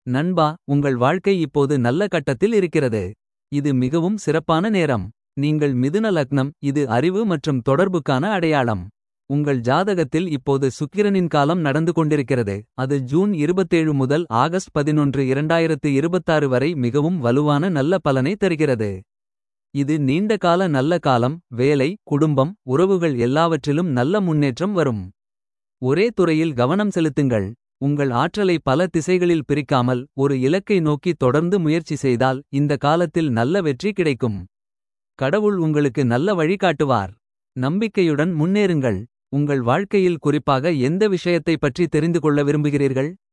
நண்பா உங்கள் வாழ்க்கை இப்போது நல்ல கட்டத்தில் இருக்கிறது. இது மிகவும் சிறப்பான நேரம். நீங்கள் மிதுன லக்னம் இது அறிவு மற்றும் தொடர்புக்கான அடையாளம். உங்கள் ஜாதகத்தில் இப்போது சுக்கிரனின் காலம் நடந்து கொண்டிருக்கிறது. அது ஜூன் 27 முதல் ஆகஸ்ட் 11 2026 வரை மிகவும் வலுவான நல்ல பலனை தருகிறது. இது நீண்ட கால நல்ல காலம் வேலை குடும்பம் உறவுகள் எல்லாவற்றிலும் நல்ல முன்னேற்றம் வரும். ஒரே துறையில் கவனம் செலுத்துங்கள். உங்கள் ஆற்றலை பல திசைகளில் பிரிக்காமல் ஒரு இலக்கை நோக்கி தொடர்ந்து முயற்சி செய்தால் இந்த காலத்தில் நல்ல வெற்றி கிடைக்கும். கடவுள் உங்களுக்கு நல்ல வழி காட்டுவார். நம்பிக்கையுடன் முன்னேறுங்கள். உங்கள் வாழ்க்கையில் குறிப்பாக எந்த விஷயத்தை பற்றி தெரிந்து கொள்ள விரும்புகிறீர்கள்.